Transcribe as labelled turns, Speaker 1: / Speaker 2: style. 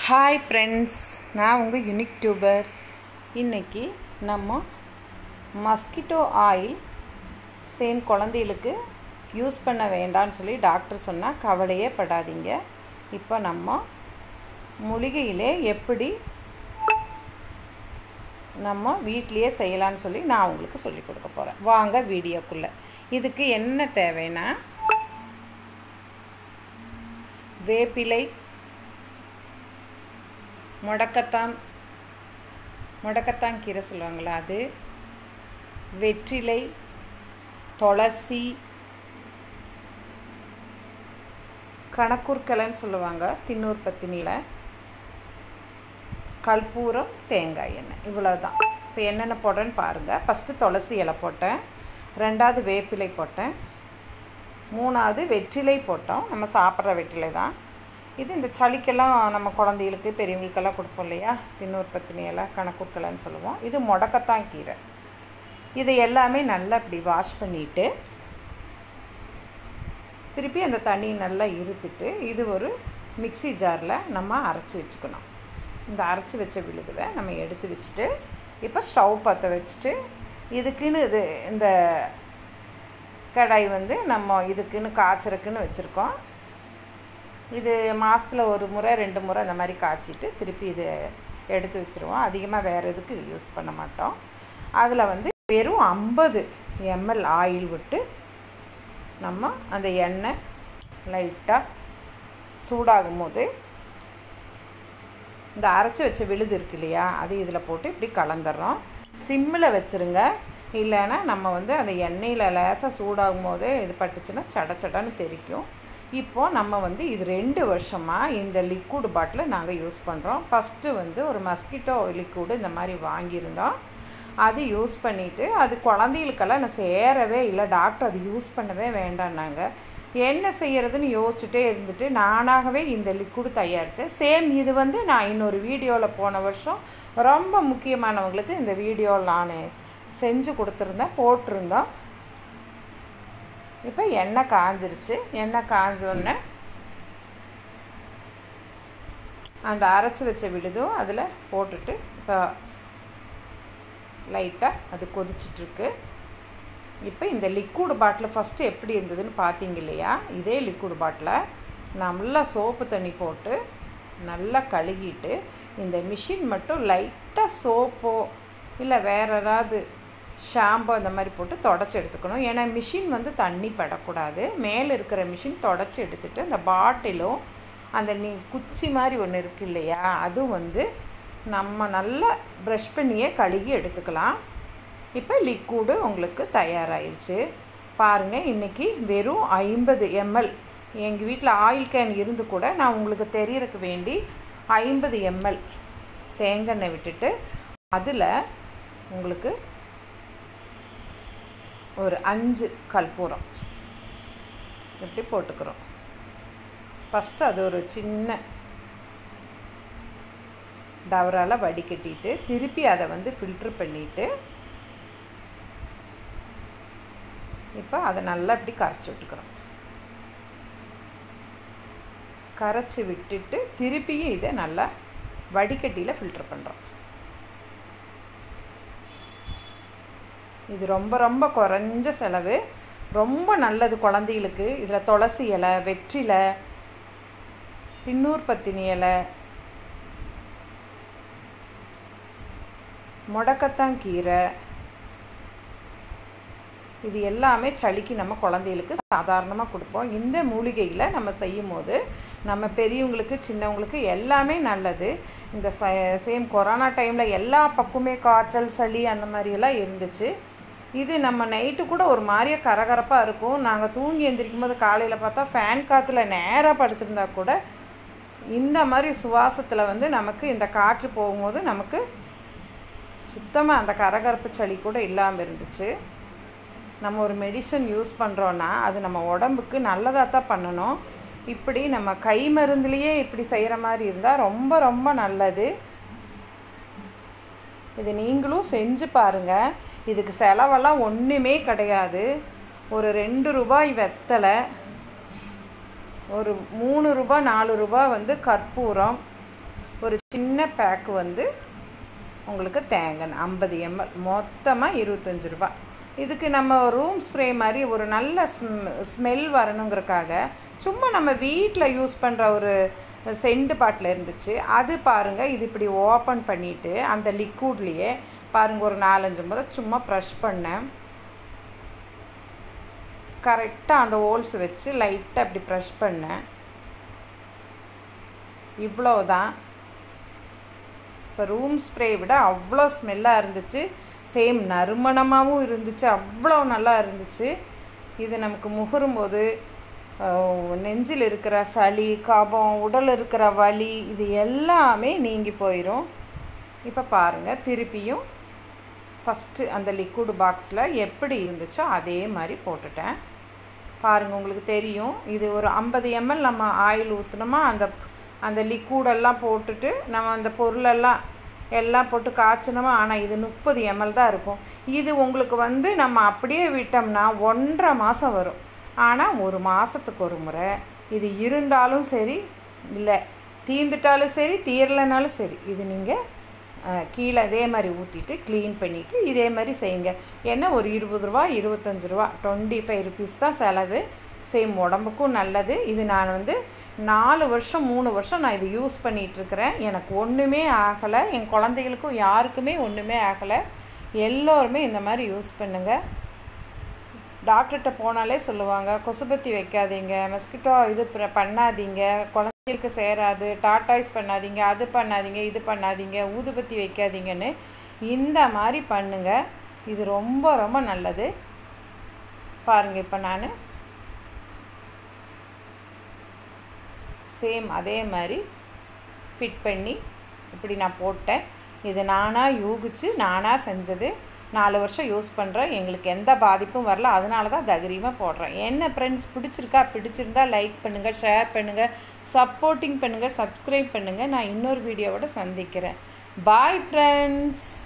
Speaker 1: hi friends நான் உங்கள் unique tuber இன்றைக்கி நம்ம மஸ்கிட்டோ ஆயில் சேம் குழந்தைகளுக்கு யூஸ் பண்ண வேண்டாம்னு சொல்லி டாக்டர் சொன்னால் கவலையே படாதீங்க இப்போ நம்ம மூலிகையிலே எப்படி நம்ம வீட்லேயே செய்யலான்னு சொல்லி நான் உங்களுக்கு சொல்லி கொடுக்க போகிறேன் வாங்க வீடியோக்குள்ளே இதுக்கு என்ன தேவைன்னா வேப்பிலை முடக்கத்தான் முடக்கத்தான் கீரை சொல்லுவாங்களா அது வெற்றிலை துளசி கணக்கூர்கலைன்னு சொல்லுவாங்க தின்னூர் பத்தினியில் கற்பூரம் தேங்காய் எண்ணெய் இவ்வளோ தான் இப்போ என்னென்ன போடுறேன்னு பாருங்கள் ஃபஸ்ட்டு துளசி இலை போட்டேன் ரெண்டாவது வேப்பிலை போட்டேன் மூணாவது வெற்றிலை போட்டோம் நம்ம சாப்பிட்ற வெற்றிலை தான் இது இந்த சளிக்கெல்லாம் நம்ம குழந்தைகளுக்கு பெரியவங்களுக்கெல்லாம் கொடுப்போம் இல்லையா தின்னூர் பத்தினி எல்லாம் கணக்கூர்கலைன்னு சொல்லுவோம் இது முடக்கத்தான் கீரை இதை எல்லாமே நல்லா இப்படி வாஷ் பண்ணிவிட்டு திருப்பி அந்த தண்ணி நல்லா இருத்துட்டு இது ஒரு மிக்சி ஜாரில் நம்ம அரைச்சி வச்சுக்கணும் இந்த அரைச்சி வச்ச விழுதுவை நம்ம எடுத்து வச்சுட்டு இப்போ ஸ்டவ் பற்ற வச்சுட்டு இதுக்குன்னு இது இந்த கடாய் வந்து நம்ம இதுக்குன்னு காய்ச்சறக்குன்னு வச்சுருக்கோம் இது மாதத்தில் ஒரு முறை ரெண்டு முறை அந்த மாதிரி காய்ச்சிட்டு திருப்பி இது எடுத்து வச்சுருவோம் அதிகமாக வேறு எதுக்கு இது யூஸ் பண்ண மாட்டோம் அதில் வந்து வெறும் ஐம்பது எம்எல் ஆயில் விட்டு நம்ம அந்த எண்ணெய் லைட்டாக சூடாகும் போது இந்த அரைச்சி வச்ச விழுது இருக்கு இல்லையா அது இதில் போட்டு இப்படி கலந்துடுறோம் சிம்மில் வச்சுருங்க இல்லைன்னா நம்ம வந்து அந்த எண்ணெயில் லேசாக சூடாகும் போது இது பட்டுச்சுன்னா சட சடன்னு தெரிக்கும் இப்போது நம்ம வந்து இது ரெண்டு வருஷமாக இந்த லிக்விட் பாட்டில் நாங்கள் யூஸ் பண்ணுறோம் ஃபஸ்ட்டு வந்து ஒரு மஸ்கிட்டோ லிக்விடு இந்த மாதிரி வாங்கியிருந்தோம் அது யூஸ் பண்ணிவிட்டு அது குழந்தைகளுக்கெல்லாம் நான் சேரவே இல்லை டாக்டர் அது யூஸ் பண்ணவே வேண்டான்னாங்க என்ன செய்கிறதுன்னு யோசிச்சுட்டே இருந்துட்டு நானாகவே இந்த லிக்விடு தயாரித்தேன் சேம் இது வந்து நான் இன்னொரு வீடியோவில் போன வருஷம் ரொம்ப முக்கியமானவங்களுக்கு இந்த வீடியோவில் நான் செஞ்சு கொடுத்துருந்தேன் போட்டிருந்தோம் இப்போ எண்ணெய் காஞ்சிருச்சு எண்ணெய் காஞ்சோடனே அந்த அரைச்சி வச்ச விழுதும் அதில் போட்டுட்டு இப்போ லைட்டாக அது கொதிச்சிட்ருக்கு இப்போ இந்த லிக்விட் பாட்டில் ஃபஸ்ட்டு எப்படி இருந்ததுன்னு பார்த்தீங்க இல்லையா இதே லிக்விட் பாட்டில் நல்லா சோப்பு தண்ணி போட்டு நல்லா கழுகிட்டு இந்த மிஷின் மட்டும் லைட்டாக சோப்போ இல்லை வேறு ஏதாவது ஷாம்பு அந்த மாதிரி போட்டு தொடச்சி எடுத்துக்கணும் ஏன்னா மிஷின் வந்து தண்ணி படக்கூடாது மேலே இருக்கிற மிஷின் தொடச்சி எடுத்துகிட்டு அந்த பாட்டிலும் அந்த நீ குச்சி மாதிரி ஒன்று இருக்கு இல்லையா அதுவும் வந்து நம்ம நல்லா ப்ரஷ் பண்ணியே கழுகி எடுத்துக்கலாம் இப்போ லிக்விடு உங்களுக்கு தயாராகிருச்சு பாருங்கள் இன்றைக்கி வெறும் ஐம்பது எம்எல் எங்கள் வீட்டில் ஆயில் கேன் இருந்து கூட நான் உங்களுக்கு தெரியறதுக்கு வேண்டி ஐம்பது எம்எல் தேங்காய் விட்டுட்டு அதில் உங்களுக்கு ஒரு அஞ்சு கற்பூரம் இப்படி போட்டுக்கிறோம் ஃபஸ்ட்டு அது ஒரு சின்ன டவரால் வடிகட்டிட்டு திருப்பி அதை வந்து ஃபில்ட்ரு பண்ணிவிட்டு இப்போ அதை நல்லா இப்படி கரைச்சி விட்டுக்கிறோம் கரைச்சி விட்டுட்டு திருப்பியும் இதை நல்லா வடிகட்டியில் ஃபில்ட்ரு பண்ணுறோம் இது ரொம்ப ரொம்ப குறைஞ்ச செலவு ரொம்ப நல்லது குழந்தைகளுக்கு இதில் துளசி இலை வெற்றிலை தின்னூர் பத்தினி இலை முடக்கத்தான் கீரை இது எல்லாமே சளிக்கு நம்ம குழந்தைகளுக்கு சாதாரணமாக கொடுப்போம் இந்த மூலிகையில் நம்ம செய்யும் போது நம்ம பெரியவங்களுக்கு சின்னவங்களுக்கு எல்லாமே நல்லது இந்த ச சேம் கொரோனா டைமில் எல்லா பக்கமே காய்ச்சல் சளி அந்த மாதிரியெல்லாம் இருந்துச்சு இது நம்ம நைட்டு கூட ஒரு மாதிரியே கரகரப்பாக இருக்கும் நாங்கள் தூங்கி எந்திரிக்கும் போது காலையில் பார்த்தா ஃபேன் காற்றுல நேராக படுத்திருந்தா கூட இந்த மாதிரி சுவாசத்தில் வந்து நமக்கு இந்த காற்று போகும்போது நமக்கு சுத்தமாக அந்த கரகரப்பு சளி கூட இல்லாமல் இருந்துச்சு நம்ம ஒரு மெடிசன் யூஸ் பண்ணுறோன்னா அது நம்ம உடம்புக்கு நல்லதாக தான் பண்ணணும் இப்படி நம்ம கை மருந்துலேயே இப்படி செய்கிற மாதிரி இருந்தால் ரொம்ப ரொம்ப நல்லது இது நீங்களும் செஞ்சு பாருங்கள் இதுக்கு செலவெல்லாம் ஒன்றுமே கிடையாது ஒரு ரெண்டு ரூபாய் வெத்தலை ஒரு மூணு ரூபாய் நாலு ரூபாய் வந்து கற்பூரம் ஒரு சின்ன பேக்கு வந்து உங்களுக்கு தேங்கன் ஐம்பது எம்எல் மொத்தமாக இருபத்தஞ்சி ரூபா இதுக்கு நம்ம ரூம் ஸ்ப்ரே மாதிரி ஒரு நல்ல ஸ்மெல் வரணுங்கிறக்காக சும்மா நம்ம வீட்டில் யூஸ் பண்ணுற ஒரு செண்டு பாட்டில் இருந்துச்சு அது பாருங்கள் இது இப்படி ஓப்பன் பண்ணிவிட்டு அந்த லிக்விட்லேயே பாருங்கள் ஒரு நாலஞ்சு முறை சும்மா ப்ரஷ் பண்ணேன் கரெக்டாக அந்த ஹோல்ஸ் வச்சு லைட்டாக இப்படி ப்ரெஷ் பண்ணேன் இவ்வளோதான் இப்போ ரூம் ஸ்ப்ரே விட அவ்வளோ ஸ்மெல்லாக இருந்துச்சு சேம் நறுமணமாகவும் இருந்துச்சு அவ்வளோ நல்லா இருந்துச்சு இது நமக்கு முகரும்போது நெஞ்சில் இருக்கிற சளி கபம் உடல் இருக்கிற வலி இது எல்லாமே நீங்கி போயிடும் இப்போ பாருங்கள் திருப்பியும் ஃபஸ்ட்டு அந்த லிக்விட் பாக்ஸில் எப்படி இருந்துச்சோ அதே மாதிரி போட்டுட்டேன் பாருங்கள் உங்களுக்கு தெரியும் இது ஒரு ஐம்பது எம்எல் நம்ம ஆயில் ஊற்றினோமா அந்த அந்த லிக்விடெல்லாம் போட்டுட்டு நம்ம அந்த பொருளெல்லாம் எல்லாம் போட்டு காய்ச்சினோமா ஆனால் இது முப்பது எம்எல் தான் இருக்கும் இது உங்களுக்கு வந்து நம்ம அப்படியே விட்டோம்னா ஒன்றரை மாதம் வரும் ஆனால் ஒரு மாதத்துக்கு ஒரு முறை இது இருந்தாலும் சரி இல்லை தீர்ந்துட்டாலும் சரி தீரலைனாலும் சரி இது நீங்கள் கீழே அதே மாதிரி ஊற்றிட்டு க்ளீன் பண்ணிவிட்டு இதே மாதிரி செய்யுங்க ஏன்னா ஒரு இருபது ரூபா இருபத்தஞ்சி ரூபா டுவெண்ட்டி ஃபைவ் ருபீஸ் தான் செலவு சேம் உடம்புக்கும் நல்லது இது நான் வந்து நாலு வருஷம் மூணு வருஷம் நான் இது யூஸ் பண்ணிகிட்ருக்கிறேன் எனக்கு ஒன்றுமே ஆகலை என் குழந்தைகளுக்கும் யாருக்குமே ஒன்றுமே ஆகலை எல்லோருமே இந்த மாதிரி யூஸ் பண்ணுங்கள் டாக்டர்கிட்ட போனாலே சொல்லுவாங்க கொசுபத்தி வைக்காதீங்க மஸ்கிட்டோ இது பண்ணாதீங்க குழந்தைகளுக்கு சேராது டாட்டாய்ஸ் பண்ணாதீங்க அது பண்ணாதீங்க இது பண்ணாதீங்க ஊதுபத்தி வைக்காதீங்கன்னு இந்த மாதிரி பண்ணுங்க இது ரொம்ப ரொம்ப நல்லது பாருங்கள் இப்போ நான் சேம் அதே மாதிரி ஃபிட் பண்ணி இப்படி நான் போட்டேன் இது நானாக யூகிச்சு நானாக செஞ்சது நாலு வருஷம் யூஸ் பண்ணுறேன் எங்களுக்கு எந்த பாதிப்பும் வரல அதனால தான் தைரியமாக போடுறேன் என்ன ஃப்ரெண்ட்ஸ் பிடிச்சிருக்கா பிடிச்சிருந்தா லைக் பண்ணுங்கள் ஷேர் பண்ணுங்கள் சப்போர்ட்டிங் பண்ணுங்கள் சப்ஸ்கிரைப் பண்ணுங்கள் நான் இன்னொரு வீடியோவோட சந்திக்கிறேன் பாய் ஃப்ரெண்ட்ஸ்